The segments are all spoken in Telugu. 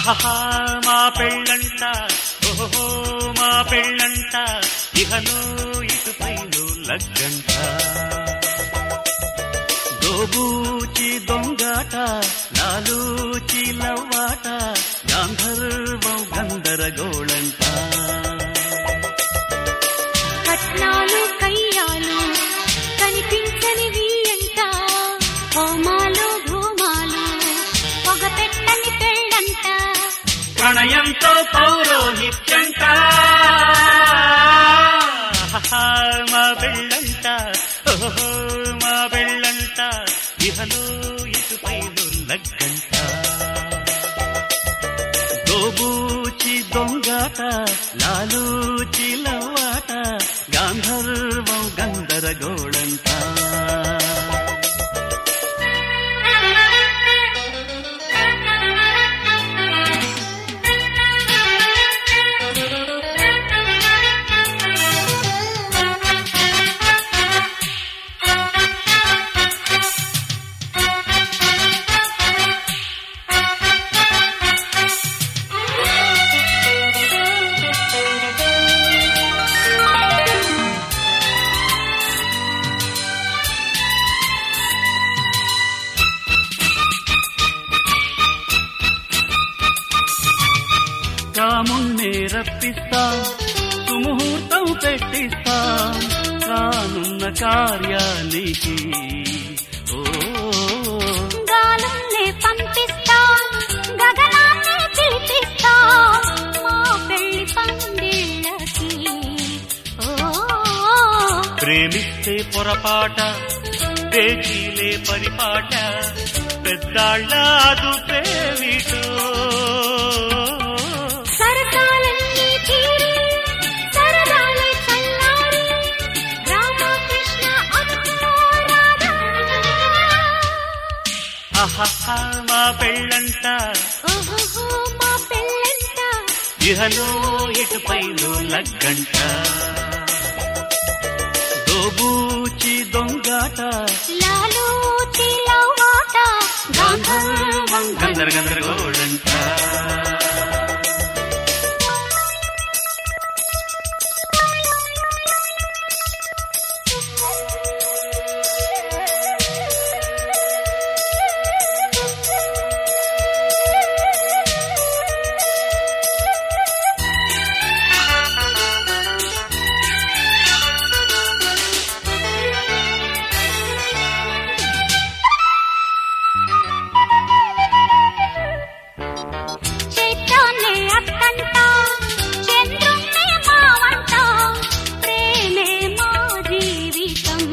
ఆహా మా పెళ్ళంట ఓహో మా పెళ్ళంట ఇహలో ఇటుపైను లగ్గంట దోబూచి దొంగాట నాలూచి లవ్వాట గాంధర్వం గందరగోళంట కట్నాలు కయ్యాలు కనిపించనివి అంట హోమాలు ధూమాలు పొగ పెట్టని పెళ్ళంట ప్రణయంతో పౌరోహిత్యంట ఆహా, మా పెళ్ళంట ఓహో మా పెళ్ళంట ఇహలో ఇటుపైను లగ్గంట దోబూచి దొంగాట లాలూచి లవ్వాట గాంధర్వం గందరగోళంట రాముణ్ణి రప్పిస్తా సుముహూర్తం పెట్టిస్తా రానున్న కార్యానికి ఓ గాలుల్నే పంపిస్తా గగనాన్ని పిలిపిస్తా మా పెళ్లి పందిళ్ళకి ఓ ప్రేమిస్తే పొరపాట పేచీలే పరిపాట పెద్దాళ్ళ అదుపేమిటో సరసాలన్నీ తీరి సరదాలే చల్లారి రామకృష్ణ అక్కో రాధా ఆహా మా పెళ్ళంట ఓహో మా పెళ్ళంట ఇహలో ఇటుపైలో లగ్గంట దోబూచి దొంగాట లాలు తిలవాట గాంధర్వం గందర గందరగోళంట చైత్యాన్నే అత్తంట చంద్రుణ్ణి మావంట ప్రేమే మా జీవితం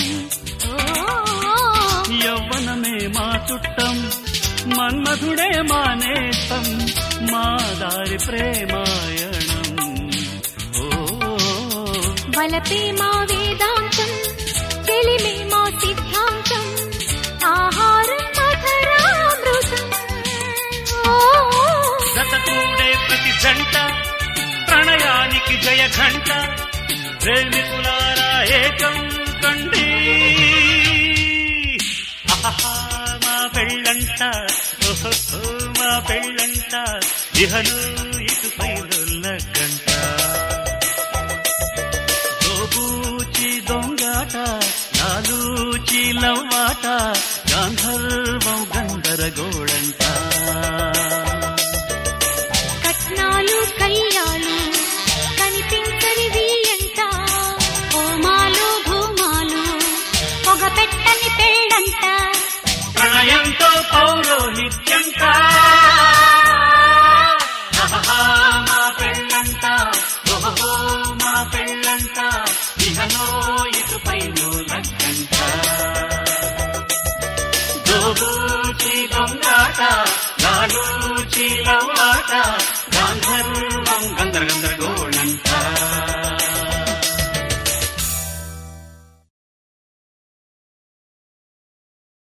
ఓ యవ్వనమే మా చుట్టం మన్మధుడే మా నేస్తం మా దారి ప్రేమాయణం ఓ వలపే మా వేదాంతం చెలిమే మా సిద్ధాంతం ఆహారం మధురామృతం ఓ గతకూడే ప్రతి జంట ప్రణయానికి జయ ఘంట ప్రేమికులారా ఏకం కండి ఆహా, మా పెళ్ళంట ఓహో మా పెళ్ళంట ఇహలు ఇటుపై గంట దోబూచి దొంగాట నాలూచి లవ్వాట గాంధర్వం గందరగోళంట కట్నాలు కయ్యాలు కనిపించనివి ఎంత హోమాలు భూమాలు పొగ పెట్టని పెళ్ళంట ప్రణయంతో పౌరోహిత్యంట ఆహా, మా పెళ్ళంట ఓహో మా పెళ్ళంట ఇహలో ఇటుపైలో లగ్గంట దోబూచి దొంగాట నాలూచి లవ్వాట